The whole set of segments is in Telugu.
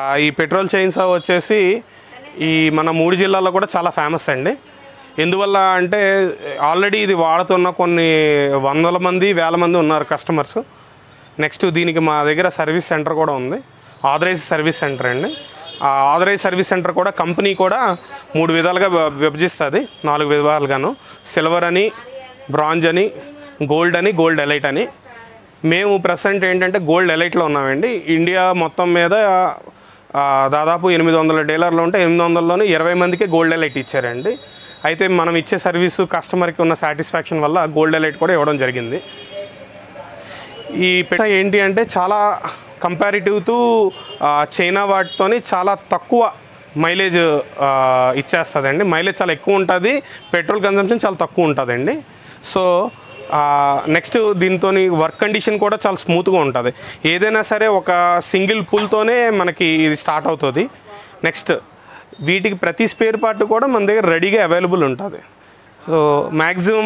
ఈ పెట్రోల్ చైన్సా వచ్చేసి ఈ మన మూడు జిల్లాల్లో కూడా చాలా ఫేమస్ అండి ఎందువల్ల అంటే ఆల్రెడీ ఇది వాడుతున్న కొన్ని వందల మంది వేల మంది ఉన్నారు కస్టమర్స్ నెక్స్ట్ దీనికి మా దగ్గర సర్వీస్ సెంటర్ కూడా ఉంది ఆథరైజ్ సర్వీస్ సెంటర్ అండి ఆ ఆథరైజ్ సర్వీస్ సెంటర్ కూడా కంపెనీ కూడా మూడు విధాలుగా వి- విభజిస్తుంది నాలుగు విధాలుగాను సిల్వర్ అని బ్రాంజ్ అని గోల్డ్ అని గోల్డ్ ఎలైట్ అని మేము ప్రజెంట్ ఏంటంటే గోల్డ్ ఎలైట్లో ఉన్నామండి ఇండియా మొత్తం మీద ఆ, దాదాపు ఎనిమిది వందల డీలర్లు ఉంటే ఎనిమిది వందలలోనే ఇరవై మందికి గోల్డ్ ఎలైట్ ఇచ్చారండి అయితే మనం ఇచ్చే సర్వీసు కస్టమర్కి ఉన్న సాటిస్ఫాక్షన్ వల్ల గోల్డ్ ఎలైట్ కూడా ఇవ్వడం జరిగింది ఈ పెట్ట ఏంటి అంటే చాలా కంపారిటివ్ టు చైనా వాటితోని చాలా తక్కువ మైలేజ్ ఇచ్చేస్తుందండి మైలేజ్ చాలా ఎక్కువ ఉంటుంది పెట్రోల్ కన్సంప్షన్ చాలా తక్కువ ఉంటుందండి సో నెక్స్ట్ దీంతో వర్క్ కండిషన్ కూడా చాలా స్మూత్గా ఉంటుంది ఏదైనా సరే ఒక సింగిల్ పుల్తోనే మనకి ఇది స్టార్ట్ అవుతుంది నెక్స్ట్ వీటికి ప్రతి స్పేర్ పార్ట్ కూడా మన దగ్గర రెడీగా అవైలబుల్ ఉంటుంది సో మ్యాక్సిమం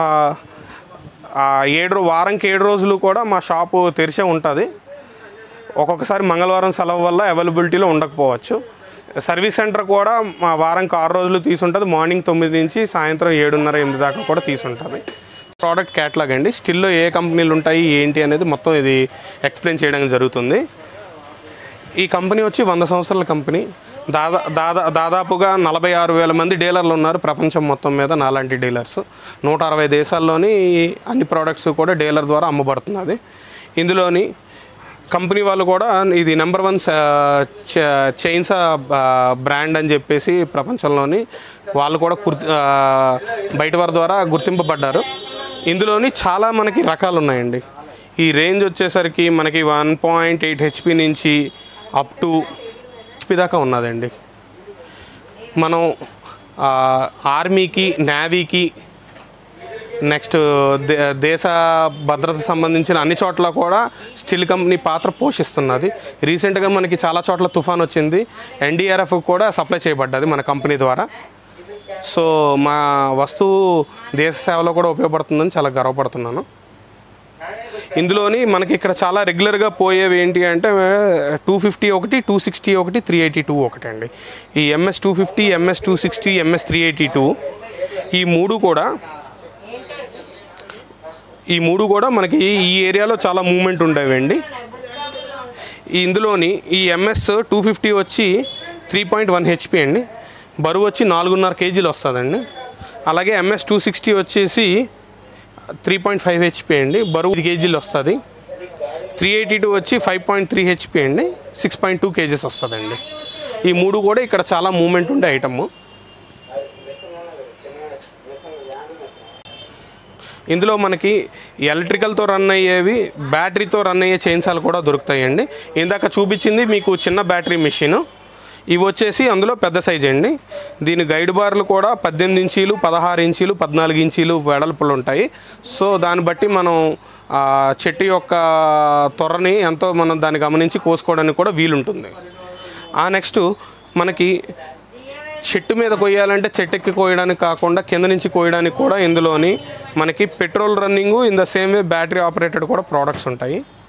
ఆ ఏడు రో- వారంకి ఏడు రోజులు కూడా మా షాపు తెరిచే ఉంటుంది ఒక్కొక్కసారి మంగళవారం సెలవు వల్ల అవైలబిలిటీలో ఉండకపోవచ్చు సర్వీస్ సెంటర్ కూడా మా వారంకి ఆరు రోజులు తీసుంటుంది మార్నింగ్ తొమ్మిది నుంచి సాయంత్రం ఏడున్నర ఎనిమిది దాకా కూడా తీసుంటుంది ప్రోడక్ట్ క్యాటలాగ్ అండి స్టిల్లో ఏ కంపెనీలు ఉంటాయి ఏంటి అనేది మొత్తం ఇది ఎక్స్ప్లెయిన్ చేయడం జరుగుతుంది ఈ కంపెనీ వచ్చి వంద సంవత్సరాల కంపెనీ దాదా దాదా దాదాపుగా నలభై ఆరు వేల మంది డీలర్లు ఉన్నారు ప్రపంచం మొత్తం మీద నాలాంటి డీలర్స్ నూట అరవై దేశాల్లోని అన్ని ప్రోడక్ట్స్ కూడా డీలర్ ద్వారా అమ్మబడుతున్నది ఇందులోని కంపెనీ వాళ్ళు కూడా ఇది నెంబర్ వన్ చైన్స్ బ్రాండ్ అని చెప్పేసి ప్రపంచంలోని వాళ్ళు కూడా గుర్తి ఆ, బయట వారి ద్వారా గుర్తింపబడ్డారు ఇందులోని చాలా మనకి రకాలు ఉన్నాయండి ఈ రేంజ్ వచ్చేసరికి మనకి వన్ పాయింట్ ఎయిట్ హెచ్పి నుంచి అప్ టు హెచ్పి దాకా ఉన్నదండి మనం ఆ, ఆర్మీకి నేవీకి నెక్స్ట్ దే దేశ భద్రత సంబంధించిన అన్ని చోట్ల కూడా స్టీల్ కంపెనీ పాత్ర పోషిస్తున్నది రీసెంట్గా మనకి చాలా చోట్ల తుఫాన్ వచ్చింది ఎన్డీఆర్ఎఫ్ కూడా సప్లై చేయబడ్డది మన కంపెనీ ద్వారా సో మా వస్తువు దేశ సేవలో కూడా ఉపయోగపడుతుందని చాలా గర్వపడుతున్నాను ఇందులోని మనకి ఇక్కడ చాలా రెగ్యులర్గా పోయేవి ఏంటి అంటే టూ ఫిఫ్టీ ఒకటి టూ సిక్స్టీ ఒకటి త్రీ ఎయిటీ టూ ఒకటి అండి ఈ MS two fifty MS two sixty MS three eighty two ఈ మూడు కూడా ఈ మూడు కూడా మనకి ఈ ఏరియాలో చాలా మూమెంట్ ఉండేవండి ఈ ఇందులోని ఈ ఎంఎస్ టూ ఫిఫ్టీ వచ్చి త్రీ పాయింట్ వన్ హెచ్పి అండి బరువు వచ్చి నాలుగున్నర కేజీలు వస్తుందండి అలాగే ఎంఎస్ టూ సిక్స్టీ వచ్చేసి త్రీ పాయింట్ ఫైవ్ హెచ్పి అండి బరువు ఐదు కేజీలు వస్తుంది త్రీ ఎయిటీ టూ వచ్చి ఫైవ్ పాయింట్ త్రీ హెచ్పి అండి సిక్స్ పాయింట్ టూ కేజెస్ వస్తుందండి ఈ మూడు కూడా ఇక్కడ చాలా మూమెంట్ ఉండే ఐటమ్ ఇందులో మనకి ఎలక్ట్రికల్తో రన్ అయ్యేవి బ్యాటరీతో రన్ అయ్యే చైన్సాలు కూడా దొరుకుతాయండి ఇందాక చూపించింది మీకు చిన్న బ్యాటరీ మిషన్ ఇవి వచ్చేసి అందులో పెద్ద సైజ్ అండి దీని గైడ్ బార్లు కూడా పద్దెనిమిది ఇంచీలు పదహారు ఇంచీలు పద్నాలుగు ఇంచీలు వెడల్పులు ఉంటాయి సో దాన్ని బట్టి మనం ఆ, చెట్టు యొక్క త్వరని ఎంతో మనం దాన్ని గమనించి కోసుకోవడానికి కూడా వీలుంటుంది ఆ నెక్స్ట్ మనకి చెట్టు మీద కొయ్యాలంటే చెట్టు ఎక్కి కోయడానికి కాకుండా కింద నుంచి కోయడానికి కూడా ఇందులోని మనకి petrol running in the same way battery operated కూడా ప్రోడక్ట్స్ ఉంటాయి